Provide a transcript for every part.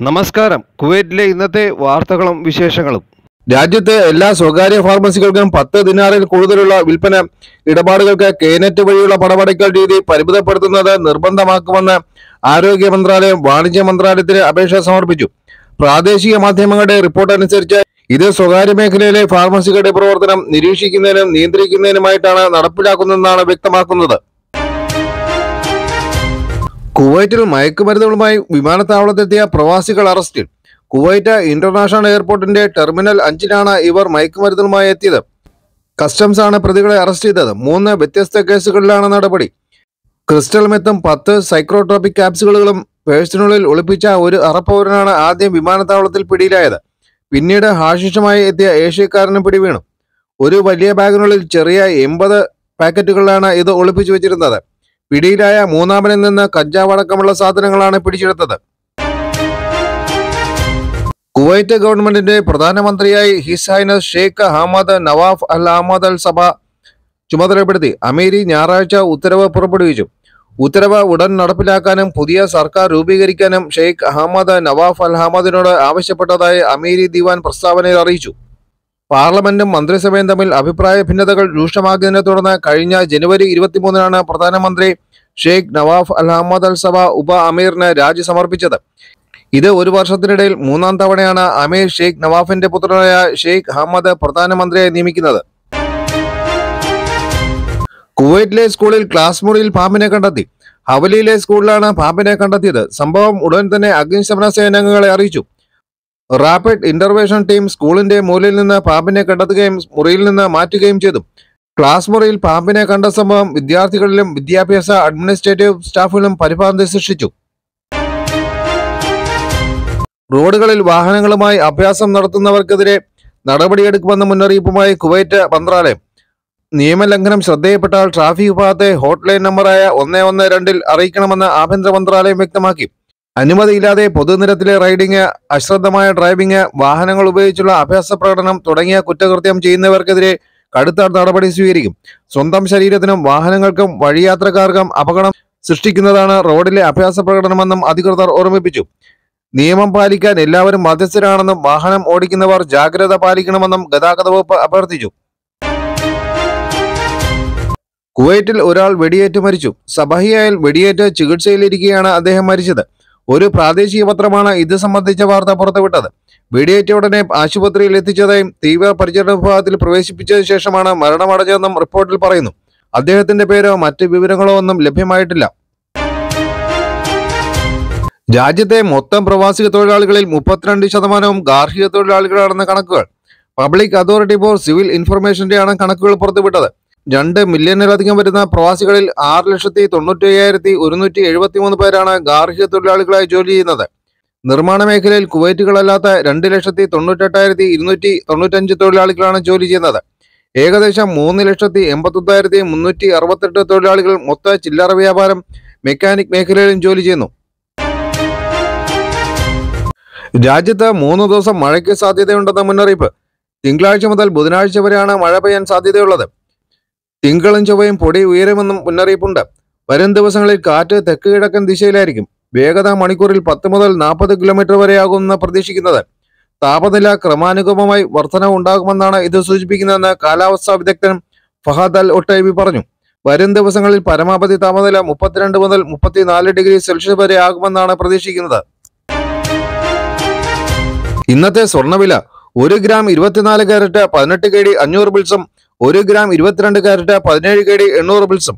നമസ്കാരം കുവൈറ്റിലെ ഇന്നത്തെ വാർത്തകളും വിശേഷങ്ങളും രാജ്യത്തെ എല്ലാ സ്വകാര്യ ഫാർമസികൾക്കും പത്ത് ദിനാറിൽ കൂടുതലുള്ള വിൽപ്പന ഇടപാടുകൾക്ക് കേനറ്റ് വഴിയുള്ള പണമടയ്ക്കൽ രീതി പരിമിതപ്പെടുത്തുന്നത് നിർബന്ധമാക്കുമെന്ന് ആരോഗ്യ മന്ത്രാലയം വാണിജ്യ മന്ത്രാലയത്തിന് അപേക്ഷ സമർപ്പിച്ചു പ്രാദേശിക മാധ്യമങ്ങളുടെ റിപ്പോർട്ട് അനുസരിച്ച് ഇത് സ്വകാര്യ മേഖലയിലെ ഫാർമസികളുടെ പ്രവർത്തനം നിരീക്ഷിക്കുന്നതിനും നിയന്ത്രിക്കുന്നതിനുമായിട്ടാണ് നടപ്പിലാക്കുന്നതെന്നാണ് വ്യക്തമാക്കുന്നത് കുവൈറ്റിൽ മയക്കുമരുന്നുകളുമായി വിമാനത്താവളത്തെത്തിയ പ്രവാസികൾ അറസ്റ്റിൽ കുവൈറ്റ് ഇന്റർനാഷണൽ എയർപോർട്ടിന്റെ ടെർമിനൽ അഞ്ചിലാണ് ഇവർ മയക്കുമരുന്നുകളുമായി എത്തിയത് കസ്റ്റംസ് ആണ് പ്രതികളെ അറസ്റ്റ് ചെയ്തത് മൂന്ന് വ്യത്യസ്ത കേസുകളിലാണ് നടപടി ക്രിസ്റ്റൽ മെത്തും പത്ത് സൈക്രോട്രോപിക് ക്യാപ്സുകളും പേഴ്സിനുള്ളിൽ ഒളിപ്പിച്ച ഒരു അറപ്പൗരനാണ് ആദ്യം വിമാനത്താവളത്തിൽ പിടിയിലായത് പിന്നീട് ഹാഷിഷുമായി എത്തിയ ഏഷ്യക്കാരനും പിടിവീണു ഒരു വലിയ ബാഗിനുള്ളിൽ ചെറിയ എൺപത് പാക്കറ്റുകളിലാണ് ഇത് ഒളിപ്പിച്ചു വെച്ചിരുന്നത് പിടിയിലായ മൂന്നാമനിൽ നിന്ന് കഞ്ചാവ് അടക്കമുള്ള സാധനങ്ങളാണ് പിടിച്ചെടുത്തത് കുവൈറ്റ് ഗവൺമെന്റിന്റെ പ്രധാനമന്ത്രിയായി his highness Sheikh Ahmad Nawaf al Ahmad al Sabah ചുമതലപ്പെടുത്തി അമേരി ഞായറാഴ്ച ഉത്തരവ് പുറപ്പെടുവിച്ചു ഉത്തരവ് ഉടൻ നടപ്പിലാക്കാനും പുതിയ സർക്കാർ രൂപീകരിക്കാനും ഷെയ്ഖ് അഹമ്മദ് നവാഫ് അൽ അഹമ്മദിനോട് ആവശ്യപ്പെട്ടതായി അമേരി ദിവാൻ പ്രസ്താവനയിൽ അറിയിച്ചു പാർലമെന്റും മന്ത്രിസഭയും തമ്മിൽ അഭിപ്രായ ഭിന്നതകൾ രൂക്ഷമാക്കിയതിനെ തുടർന്ന് കഴിഞ്ഞ ജനുവരി ഇരുപത്തിമൂന്നിനാണ് പ്രധാനമന്ത്രി Sheikh Nawaf al Ahmad al Sabah ഉപ അമീറിന് രാജി സമർപ്പിച്ചത് ഇത് ഒരു വർഷത്തിനിടയിൽ മൂന്നാം തവണയാണ് അമീർ ഷെയ്ഖ് നവാഫിന്റെ പുത്രനായ ഷെയ്ഖ് അഹമ്മദ് പ്രധാനമന്ത്രിയെ നിയമിക്കുന്നത് കുവൈറ്റിലെ സ്കൂളിൽ ക്ലാസ് മുറിയിൽ പാമ്പിനെ കണ്ടെത്തി ഹവലിയിലെ സ്കൂളിലാണ് പാമ്പിനെ കണ്ടെത്തിയത് സംഭവം ഉടൻ തന്നെ അഗ്നിശമന സേനാംഗങ്ങളെ അറിയിച്ചു റാപ്പിഡ് ഇന്റർവേഷൻ ടീം സ്കൂളിന്റെ മൂലയിൽ നിന്ന് പാമ്പിനെ കണ്ടെത്തുകയും മുറിയിൽ നിന്ന് മാറ്റുകയും ചെയ്തു ക്ലാസ് മുറിയിൽ പാമ്പിനെ കണ്ട സംഭവം വിദ്യാർത്ഥികളിലും വിദ്യാഭ്യാസ അഡ്മിനിസ്ട്രേറ്റീവ് സ്റ്റാഫിലും പരിഭ്രാന്തി സൃഷ്ടിച്ചു റോഡുകളിൽ വാഹനങ്ങളുമായി അഭ്യാസം നടത്തുന്നവർക്കെതിരെ നടപടിയെടുക്കുമെന്ന മുന്നറിയിപ്പുമായി കുവൈറ്റ് മന്ത്രാലയം നിയമലംഘനം ശ്രദ്ധയിൽപ്പെട്ടാൽ ട്രാഫിക് വിഭാഗത്തെ ഹോട്ട്ലൈൻ നമ്പറായ ഒന്ന് ഒന്ന് രണ്ടിൽ അറിയിക്കണമെന്ന് ആഭ്യന്തര മന്ത്രാലയം വ്യക്തമാക്കി അനുമതിയില്ലാതെ പൊതുനിരത്തിലെ റൈഡിംഗ് അശ്രദ്ധമായ ഡ്രൈവിംഗ് വാഹനങ്ങൾ ഉപയോഗിച്ചുള്ള അഭ്യാസ പ്രകടനം തുടങ്ങിയ കുറ്റകൃത്യം ചെയ്യുന്നവർക്കെതിരെ കടുത്ത നടപടി സ്വീകരിക്കും സ്വന്തം ശരീരത്തിനും വാഹനങ്ങൾക്കും വഴിയാത്രക്കാർക്കും അപകടം സൃഷ്ടിക്കുന്നതാണ് റോഡിലെ അഭ്യാസ പ്രകടനമെന്നും അധികൃതർ ഓർമ്മിപ്പിച്ചു നിയമം പാലിക്കാൻ എല്ലാവരും ബാധ്യസ്ഥരാണെന്നും വാഹനം ഓടിക്കുന്നവർ ജാഗ്രത പാലിക്കണമെന്നും ഗതാഗത വകുപ്പ് അഭ്യർത്ഥിച്ചു കുവൈറ്റിൽ ഒരാൾ വെടിയേറ്റ് മരിച്ചു സബഹിയയിൽ വെടിയേറ്റ് ചികിത്സയിലിരിക്കെയാണ് അദ്ദേഹം മരിച്ചത് ഒരു പ്രാദേശിക പത്രമാണ് ഇത് സംബന്ധിച്ച വാർത്ത പുറത്തുവിട്ടത് വെടിയേറ്റ ഉടനെ ആശുപത്രിയിൽ എത്തിച്ചതായും തീവ്ര പരിചരണ വിഭാഗത്തിൽ പ്രവേശിപ്പിച്ചതിനു ശേഷമാണ് മരണമടഞ്ഞതെന്നും റിപ്പോർട്ടിൽ പറയുന്നു അദ്ദേഹത്തിന്റെ പേരോ മറ്റ് വിവരങ്ങളോ ഒന്നും ലഭ്യമായിട്ടില്ല രാജ്യത്തെ മൊത്തം പ്രവാസി തൊഴിലാളികളിൽ മുപ്പത്തിരണ്ട് ശതമാനവും ഗാർഹിക തൊഴിലാളികളാണെന്ന കണക്കുകൾ പബ്ലിക് അതോറിറ്റി ഫോർ സിവിൽ ഇൻഫർമേഷന്റെയാണ് കണക്കുകൾ പുറത്തുവിട്ടത് രണ്ട് മില്യണിലധികം വരുന്ന പ്രവാസികളിൽ ആറ് ലക്ഷത്തി തൊണ്ണൂറ്റി അയ്യായിരത്തി ഒരുന്നൂറ്റി എഴുപത്തി മൂന്ന് പേരാണ് ഗാർഹിക തൊഴിലാളികളായി ജോലി ചെയ്യുന്നത് നിർമ്മാണ മേഖലയിൽ കുവൈറ്റുകളല്ലാത്ത രണ്ട് ലക്ഷത്തി തൊണ്ണൂറ്റെട്ടായിരത്തി ഇരുന്നൂറ്റി തൊണ്ണൂറ്റഞ്ച് തൊഴിലാളികളാണ് ജോലി ചെയ്യുന്നത് ഏകദേശം മൂന്ന് ലക്ഷത്തി എൺപത്തൊന്നായിരത്തി മുന്നൂറ്റി അറുപത്തെട്ട് തൊഴിലാളികൾ മൊത്ത ചില്ലറ വ്യാപാരം മെക്കാനിക് മേഖലയിലും ജോലി ചെയ്യുന്നു രാജ്യത്ത് മൂന്ന് ദിവസം മഴയ്ക്ക് സാധ്യതയുണ്ടെന്ന മുന്നറിയിപ്പ് തിങ്കളാഴ്ച മുതൽ ബുധനാഴ്ച വരെയാണ് മഴ പെയ്യാൻ സാധ്യതയുള്ളത് തിങ്കളും ചൊവ്വയും പൊടി ഉയരുമെന്നും മുന്നറിയിപ്പുണ്ട് വരും ദിവസങ്ങളിൽ കാറ്റ് തെക്ക് കിഴക്കൻ ദിശയിലായിരിക്കും വേഗത മണിക്കൂറിൽ പത്ത് മുതൽ നാൽപ്പത് കിലോമീറ്റർ വരെയാകുമെന്ന് പ്രതീക്ഷിക്കുന്നത് താപനില ക്രമാനുഗമമായി വർധനവ് ഉണ്ടാകുമെന്നാണ് ഇത് സൂചിപ്പിക്കുന്നതെന്ന് കാലാവസ്ഥാ വിദഗ്ധൻ ഫഹദ് അൽ ഒട്ടൈബി പറഞ്ഞു വരും ദിവസങ്ങളിൽ പരമാവധി താപനില മുപ്പത്തിരണ്ട് മുതൽ മുപ്പത്തിനാല് ഡിഗ്രി സെൽഷ്യസ് വരെ ആകുമെന്നാണ് പ്രതീക്ഷിക്കുന്നത് ഇന്നത്തെ സ്വർണ്ണവില ഒരു ഗ്രാം ഇരുപത്തിനാല് കാരറ്റ് പതിനെട്ട് കെ ഡി അഞ്ഞൂറ് ബിൽസും ഒരു ഗ്രാം ഇരുപത്തിരണ്ട് കാരറ്റ് പതിനേഴ് കെ ഡി എണ്ണൂറ് ബിൽസും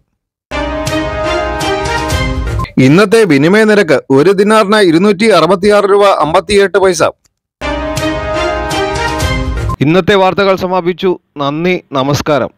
ഇന്നത്തെ വിനിമയ നിരക്ക് ഒരു ദിനാറിന് ഇരുന്നൂറ്റി അറുപത്തിയാറ് രൂപ അമ്പത്തിയെട്ട് പൈസ ഇന്നത്തെ വാർത്തകൾ സമാപിച്ചു നന്ദി നമസ്കാരം